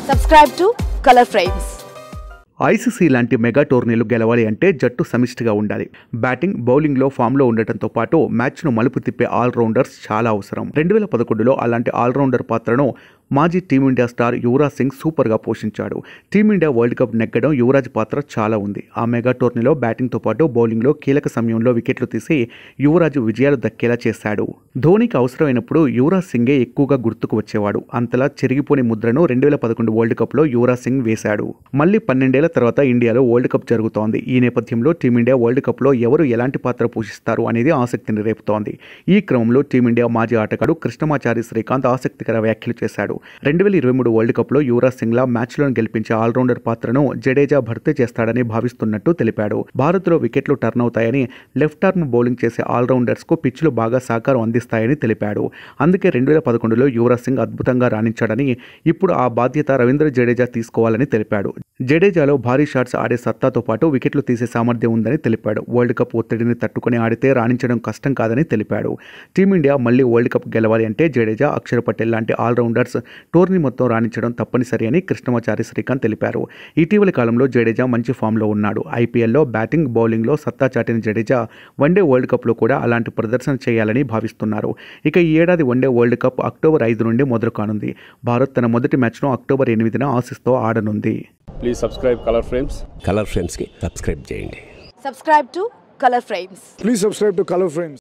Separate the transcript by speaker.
Speaker 1: Subscribe to Color Frames.
Speaker 2: ICC లాంటి mega టోర్నీలు గెలవాలి అంటే జట్టు సమిష్టిగా ఉండాలి బ్యాటింగ్ బౌలింగ్లో ఫామ్లో ఉండటంతో పాటు మ్యాచ్ను మలుపు తిప్పే ఆల్రౌండర్స్ చాలా అవసరం రెండు వేల పదకొండులో అలాంటి ఆల్రౌండర్ పాత్రను మాజీ టీమిండియా స్టార్ యువరాజ్ సింగ్ సూపర్గా పోషించాడు టీమిండియా వరల్డ్ కప్ నెగ్గడం యువరాజ్ పాత్ర చాలా ఉంది ఆ మెగా టోర్నీలో బ్యాటింగ్తో పాటు బౌలింగ్లో కీలక సమయంలో వికెట్లు తీసి యువరాజు విజయాలు దక్కేలా చేశాడు ధోనికి అవసరమైనప్పుడు యువరాజ్ సింగే ఎక్కువగా గుర్తుకు వచ్చేవాడు అంతలా చెరిగిపోని ముద్రను రెండు వేల పదకొండు వరల్డ్ కప్లో యువరాజ్ సింగ్ వేశాడు మళ్ళీ పన్నెండేళ్ల తర్వాత ఇండియాలో వరల్డ్ కప్ జరుగుతోంది ఈ నేపథ్యంలో టీమిండియా వరల్డ్ కప్లో ఎవరు ఎలాంటి పాత్ర పోషిస్తారు అనేది ఆసక్తిని రేపుతోంది ఈ క్రమంలో టీమిండియా మాజీ ఆటగాడు కృష్ణమాచారి శ్రీకాంత్ ఆసక్తికర వ్యాఖ్యలు చేశాడు రెండు వేల ఇరవై మూడు వరల్డ్ కప్లో యువరాజ్ సింగ్లా మ్యాచ్లను గెలిపించే ఆల్రౌండర్ పాత్రను జడేజా భర్తీ చేస్తాడని భావిస్తున్నట్టు తెలిపాడు భారత్లో వికెట్లు టర్న్ అవుతాయని లెఫ్ట్ ఆర్మ్ బౌలింగ్ చేసే ఆల్రౌండర్స్కు పిచ్లు బాగా సహకారం అందిస్తాయని తెలిపాడు అందుకే రెండు వేల పదకొండులో యువరాజ్ సింగ్ అద్భుతంగా రాణించాడని ఇప్పుడు ఆ బాధ్యత రవీంద్ర జడేజా తీసుకోవాలని తెలిపాడు జడేజాలో భారీ షాట్స్ ఆడే సత్తాతో పాటు వికెట్లు తీసే సామర్థ్యం ఉందని తెలిపాడు వరల్డ్ కప్ ఒత్తిడిని తట్టుకుని ఆడితే రాణించడం కష్టం కాదని తెలిపాడు టీమిండియా మళ్ళీ వరల్డ్ కప్ గెలవాలి అంటే జడేజా అక్షర్ పటేల్ లాంటి ఆల్రౌండర్స్ టోర్నీ మొత్తం రాణించడం తప్పనిసరి అని కృష్ణమాచారి శ్రీకాంత్ తెలిపారు ఇటీవలి కాలంలో జడేజా మంచి ఫామ్లో ఉన్నాడు ఐపీఎల్లో బ్యాటింగ్ బౌలింగ్లో సత్తా చాటిన జడేజా వన్డే వరల్డ్ కప్లో కూడా అలాంటి ప్రదర్శన చేయాలని భావిస్తున్నారు ఇక ఈ ఏడాది వన్డే వరల్డ్ కప్ అక్టోబర్ ఐదు నుండి మొదలు కానుంది భారత్ తన మొదటి మ్యాచ్ను అక్టోబర్ ఎనిమిదిన ఆసీస్తో ఆడనుంది
Speaker 3: please subscribe Color Frames
Speaker 4: Color ఫ్రేమ్స్కి సబ్స్క్రైబ్ చేయండి
Speaker 1: Subscribe to Color Frames.
Speaker 5: Please subscribe to Color Frames.